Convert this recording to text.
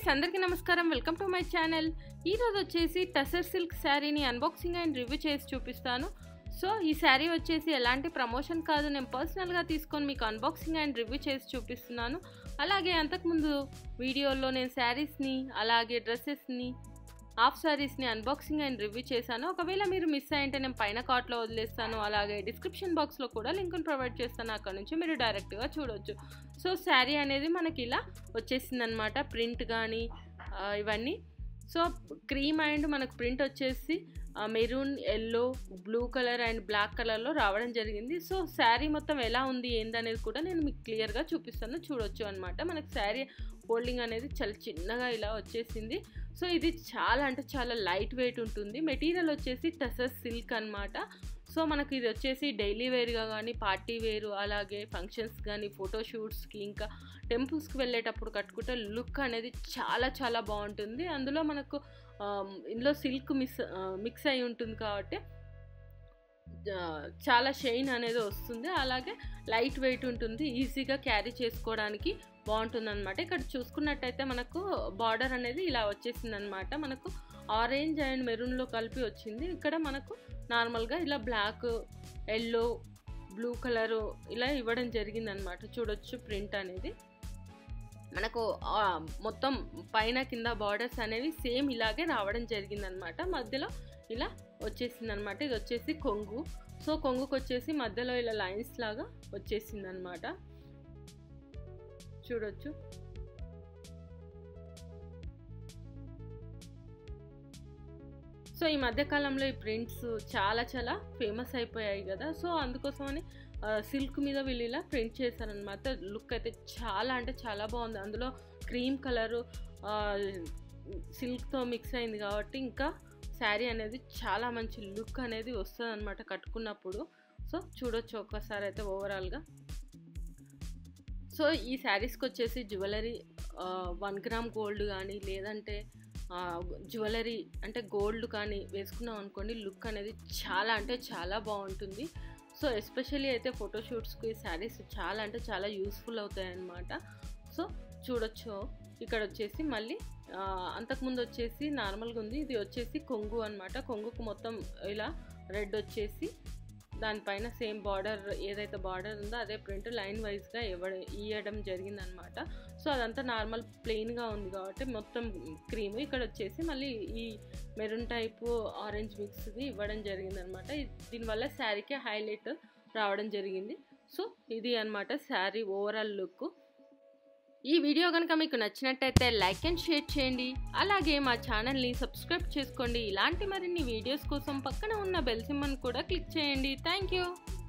అందరికీ నమస్కారం welcome to my channel ఈరోజు వచ్చేసి టసర్ సిల్క్ శారీని అన్బాక్సింగ్ అండ్ రివ్యూ చేసి చూపిస్తాను సో ఈ శారీ వచ్చేసి ఎలాంటి ప్రమోషన్ కాదు నేను పర్సనల్గా తీసుకొని మీకు అన్బాక్సింగ్ అండ్ రివ్యూ చేసి చూపిస్తున్నాను అలాగే అంతకుముందు వీడియోలో నేను శారీస్ని అలాగే డ్రెస్సెస్ని హాఫ్ శారీస్ని అన్బాక్సింగ్ అండ్ రివ్యూ చేశాను ఒకవేళ మీరు మిస్ అయ్యింటే నేను పైన కార్ట్లో వదిలేస్తాను అలాగే డిస్క్రిప్షన్ బాక్స్లో కూడా లింకును ప్రొవైడ్ చేస్తాను అక్కడ నుంచి మీరు డైరెక్ట్గా చూడొచ్చు సో శారీ అనేది మనకి ఇలా వచ్చేసింది అనమాట ప్రింట్ కానీ ఇవన్నీ సో క్రీమ్ అండ్ మనకు ప్రింట్ వచ్చేసి maroon yellow blue colour and black కలర్లో రావడం జరిగింది సో శారీ మొత్తం ఎలా ఉంది ఏందనేది కూడా నేను మీకు క్లియర్గా చూపిస్తాను చూడొచ్చు అనమాట మనకు శారీ హోల్డింగ్ అనేది చాలా చిన్నగా ఇలా వచ్చేసింది సో ఇది చాలా అంటే చాలా లైట్ వెయిట్ ఉంటుంది మెటీరియల్ వచ్చేసి టసర్ సిల్క్ అనమాట సో మనకి ఇది వచ్చేసి డైలీ వేర్గా కానీ పార్టీ వేరు అలాగే ఫంక్షన్స్ కానీ ఫోటోషూట్స్కి ఇంకా టెంపుల్స్కి వెళ్ళేటప్పుడు కట్టుకుంటే లుక్ అనేది చాలా చాలా బాగుంటుంది అందులో మనకు ఇందులో సిల్క్ మిక్స్ మిక్స్ అయి ఉంటుంది కాబట్టి చాలా షైన్ అనేది వస్తుంది అలాగే లైట్ వెయిట్ ఉంటుంది ఈజీగా క్యారీ చేసుకోవడానికి బాగుంటుంది అనమాట ఇక్కడ చూసుకున్నట్టయితే మనకు బార్డర్ అనేది ఇలా వచ్చేసింది అనమాట మనకు ఆరెంజ్ అండ్ మెరూన్లో కలిపి వచ్చింది ఇక్కడ మనకు నార్మల్గా ఇలా బ్లాక్ ఎల్లో బ్లూ కలరు ఇలా ఇవ్వడం జరిగింది అనమాట చూడొచ్చు ప్రింట్ అనేది మనకు మొత్తం పైన కింద బార్డర్స్ అనేవి సేమ్ ఇలాగే రావడం జరిగిందనమాట మధ్యలో ఇలా వచ్చేసింది అనమాట ఇది వచ్చేసి కొంగు సో కొంగుకు వచ్చేసి మధ్యలో ఇలా లైన్స్ లాగా వచ్చేసింది అనమాట చూడొచ్చు సో ఈ మధ్యకాలంలో ఈ ప్రింట్స్ చాలా చాలా ఫేమస్ అయిపోయాయి కదా సో అందుకోసమని సిల్క్ మీద వీళ్ళు ఇలా ప్రింట్ చేశారనమాట లుక్ అయితే చాలా అంటే చాలా బాగుంది అందులో క్రీమ్ కలరు సిల్క్తో మిక్స్ అయింది కాబట్టి ఇంకా శారీ అనేది చాలా మంచి లుక్ అనేది వస్తుంది అనమాట కట్టుకున్నప్పుడు సో చూడొచ్చు ఒక్కసారి అయితే ఓవరాల్గా సో ఈ శారీస్కి వచ్చేసి జ్యువెలరీ వన్ గ్రామ్ గోల్డ్ కానీ లేదంటే జ్యువెలరీ అంటే గోల్డ్ కానీ వేసుకున్నాం అనుకోండి లుక్ అనేది చాలా అంటే చాలా బాగుంటుంది సో ఎస్పెషల్లీ అయితే ఫోటోషూట్స్కి శారీస్ చాలా అంటే చాలా యూస్ఫుల్ అవుతాయి అన్నమాట సో చూడొచ్చు ఇక్కడ వచ్చేసి మళ్ళీ అంతకుముందు వచ్చేసి నార్మల్గా ఉంది ఇది వచ్చేసి కొంగు అనమాట కొంగుకు మొత్తం ఇలా రెడ్ వచ్చేసి దానిపైన సేమ్ బార్డర్ ఏదైతే బార్డర్ ఉందో అదే ప్రింట్ లైన్ వైజ్గా ఇవ్వడం ఇవ్వడం జరిగిందనమాట సో అదంతా నార్మల్ ప్లెయిన్గా ఉంది కాబట్టి మొత్తం క్రీమ్ ఇక్కడ వచ్చేసి మళ్ళీ ఈ మెరూన్ టైపు ఆరెంజ్ మిక్స్ది ఇవ్వడం జరిగిందనమాట దీనివల్ల శారీకి హైలైట్ రావడం జరిగింది సో ఇది అనమాట శారీ ఓవరాల్ లుక్ ఈ వీడియో కనుక మీకు నచ్చినట్టయితే లైక్ అండ్ షేర్ చేయండి అలాగే మా ఛానల్ని సబ్స్క్రైబ్ చేసుకోండి ఇలాంటి మరిన్ని వీడియోస్ కోసం పక్కన ఉన్న బెల్ సింబల్ కూడా క్లిక్ చేయండి థ్యాంక్ యూ